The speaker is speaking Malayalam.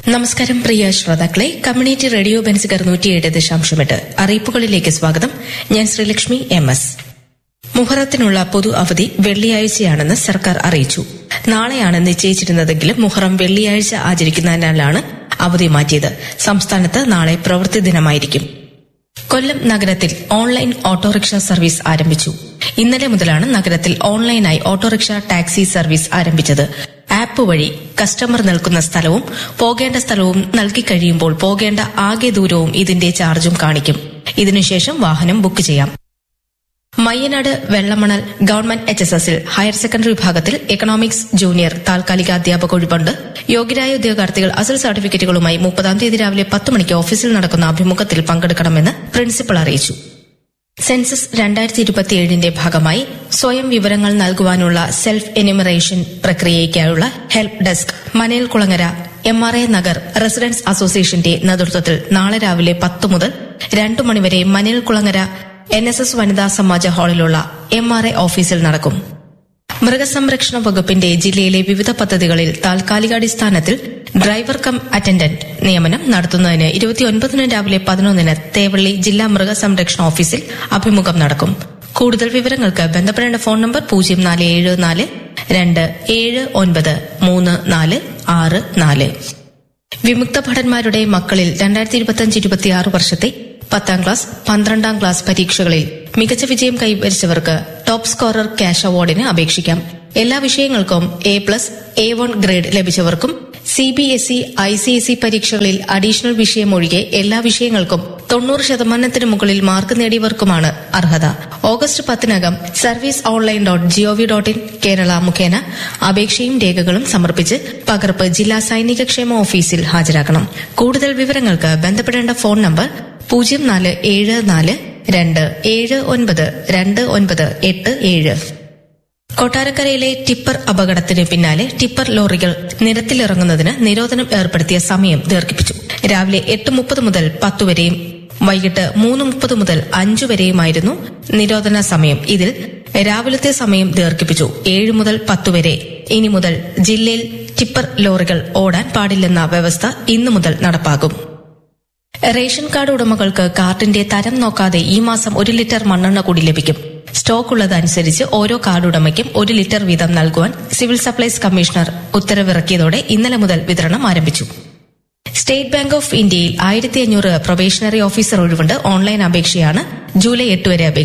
നമസ്കാരം പ്രിയ ശ്രോതാക്കളെ കമ്മ്യൂണിറ്റി റേഡിയോ ബെൻസികർ നൂറ്റിയേഴ് ദശാംശമെട്ട് അറിയിപ്പുകളിലേക്ക് സ്വാഗതം ഞാൻ ശ്രീലക്ഷ്മി എം എസ് മുഹറത്തിനുള്ള പൊതു അവധി വെള്ളിയാഴ്ചയാണെന്ന് സർക്കാർ അറിയിച്ചു നാളെയാണ് നിശ്ചയിച്ചിരുന്നതെങ്കിലും മുഹറം വെള്ളിയാഴ്ച ആചരിക്കുന്നതിനാലാണ് അവധി മാറ്റിയത് സംസ്ഥാനത്ത് നാളെ പ്രവൃത്തി ദിനമായിരിക്കും കൊല്ലം നഗരത്തിൽ ഓൺലൈൻ ഓട്ടോറിക്ഷ സർവീസ് ആരംഭിച്ചു ഇന്നലെ മുതലാണ് നഗരത്തിൽ ഓൺലൈനായി ഓട്ടോറിക്ഷ ടാക്സി സർവീസ് ആരംഭിച്ചത് ആപ്പ് വഴി കസ്റ്റമർ നിൽക്കുന്ന സ്ഥലവും പോകേണ്ട സ്ഥലവും നൽകി കഴിയുമ്പോൾ പോകേണ്ട ആകെ ദൂരവും ഇതിന്റെ ചാർജും കാണിക്കും ഇതിനുശേഷം വാഹനം ബുക്ക് ചെയ്യാം Mayyanad Vellamanal government H S എസിൽ ഹയർ സെക്കൻഡറി വിഭാഗത്തിൽ എക്കണോമിക്സ് ജൂനിയർ താൽക്കാലിക അധ്യാപക ഒഴിവുണ്ട് യോഗ്യരായ ഉദ്യോഗാർത്ഥികൾ അസൽ സർട്ടിഫിക്കറ്റുകളുമായി മുപ്പതാം തീയതി രാവിലെ പത്ത് മണിക്ക് ഓഫീസിൽ നടക്കുന്ന അഭിമുഖത്തിൽ പങ്കെടുക്കണമെന്ന് പ്രിൻസിപ്പൽ അറിയിച്ചു സെൻസസ് രണ്ടായിരത്തി ഇരുപത്തിയേഴിന്റെ ഭാഗമായി സ്വയം വിവരങ്ങൾ നൽകുവാനുള്ള സെൽഫ് എനിമറേഷൻ പ്രക്രിയയ്ക്കായുള്ള help desk Manel Kulangara M R A Nagar residents അസോസിയേഷന്റെ നേതൃത്വത്തിൽ നാളെ രാവിലെ പത്ത് മുതൽ രണ്ടു മണിവരെ Manel Kulangara N S S വനിതാ സമാജ ഹാളിലുള്ള എം ആർ എ ഓഫീസിൽ നടക്കും മൃഗസംരക്ഷണ വകുപ്പിന്റെ ജില്ലയിലെ വിവിധ പദ്ധതികളിൽ താൽക്കാലികാടിസ്ഥാനത്തിൽ ഡ്രൈവർ കം അറ്റൻഡന്റ് നിയമനം നടത്തുന്നതിന് ഇരുപത്തിയൊൻപതിന് രാവിലെ പതിനൊന്നിന് തേവള്ളി ജില്ലാ മൃഗസംരക്ഷണ ഓഫീസിൽ അഭിമുഖം നടക്കും കൂടുതൽ വിവരങ്ങൾക്ക് ബന്ധപ്പെടേണ്ട ഫോൺ നമ്പർ പൂജ്യം നാല് ഏഴ് നാല് രണ്ട് ഏഴ് ഒൻപത് മൂന്ന് നാല് ആറ് നാല് വിമുക്ത ഭടന്മാരുടെ മക്കളിൽ രണ്ടായിരത്തി ഇരുപത്തിയഞ്ച് ഇരുപത്തിയാറ് വർഷത്തെ പത്താം ക്ലാസ് പന്ത്രണ്ടാം ക്ലാസ് പരീക്ഷകളിൽ മികച്ച വിജയം കൈവരിച്ചവർക്ക് ടോപ്പ് സ്കോറർ ക്യാഷ് അവാർഡിന് അപേക്ഷിക്കാം എല്ലാ വിഷയങ്ങൾക്കും A plus A one grade ലഭിച്ചവർക്കും C B S E I C S E പരീക്ഷകളിൽ അഡീഷണൽ വിഷയം ഒഴികെ എല്ലാ വിഷയങ്ങൾക്കും തൊണ്ണൂറ് ശതമാനത്തിന് മുകളിൽ മാർക്ക് നേടിയവർക്കുമാണ് അർഹത ഓഗസ്റ്റ് പത്തിനകം service online dot gov dot in Kerala മുഖേന അപേക്ഷയും രേഖകളും സമർപ്പിച്ച് പകർപ്പ് ജില്ലാ സൈനിക ക്ഷേമ ഓഫീസിൽ ഹാജരാക്കണം കൂടുതൽ വിവരങ്ങൾക്ക് ബന്ധപ്പെടേണ്ട ഫോൺ നമ്പർ പൂജ്യം നാല് ഏഴ് നാല് രണ്ട് ഏഴ് ഒൻപത് രണ്ട് ഒൻപത് എട്ട് ഏഴ് കൊട്ടാരക്കരയിലെ ടിപ്പർ അപകടത്തിന് പിന്നാലെ ടിപ്പർ ലോറികൾ നിരത്തിലിറങ്ങുന്നതിന് നിരോധനം ഏർപ്പെടുത്തിയ സമയം ദീർഘിപ്പിച്ചു രാവിലെ എട്ട് മുപ്പത് മുതൽ പത്ത് വരെയും വൈകിട്ട് മൂന്ന് മുപ്പത് മുതൽ അഞ്ചു വരെയുമായിരുന്നു നിരോധന സമയം ഇതിൽ രാവിലത്തെ സമയം ദീർഘിപ്പിച്ചു ഏഴ് മുതൽ പത്ത് വരെ ഇനി മുതൽ ജില്ലയിൽ ടിപ്പർ ലോറികൾ ഓടാൻ പാടില്ലെന്ന വ്യവസ്ഥ ഇന്നു മുതൽ നടപ്പാകും റേഷൻ കാർഡ് ഉടമകൾക്ക് കാർഡിന്റെ തരം നോക്കാതെ ഈ മാസം ഒരു ലിറ്റർ മണ്ണെണ്ണ കൂടി ലഭിക്കും സ്റ്റോക്ക് ഉള്ളതനുസരിച്ച് ഓരോ കാർഡ് ഉടമയ്ക്കും ഒരു ലിറ്റർ വീതം നൽകുവാൻ സിവിൽ സപ്ലൈസ് കമ്മീഷണർ ഉത്തരവിറക്കിയതോടെ ഇന്നലെ മുതൽ വിതരണം ആരംഭിച്ചു സ്റ്റേറ്റ് ബാങ്ക് ഓഫ് ഇന്ത്യയിൽ ആയിരത്തി അഞ്ഞൂറ് പ്രൊബേഷണറി ഓഫീസർ ഒഴിവുണ്ട് ഓൺലൈൻ അപേക്ഷയാണ് ജൂലൈ എട്ട് വരെ അപേക്ഷ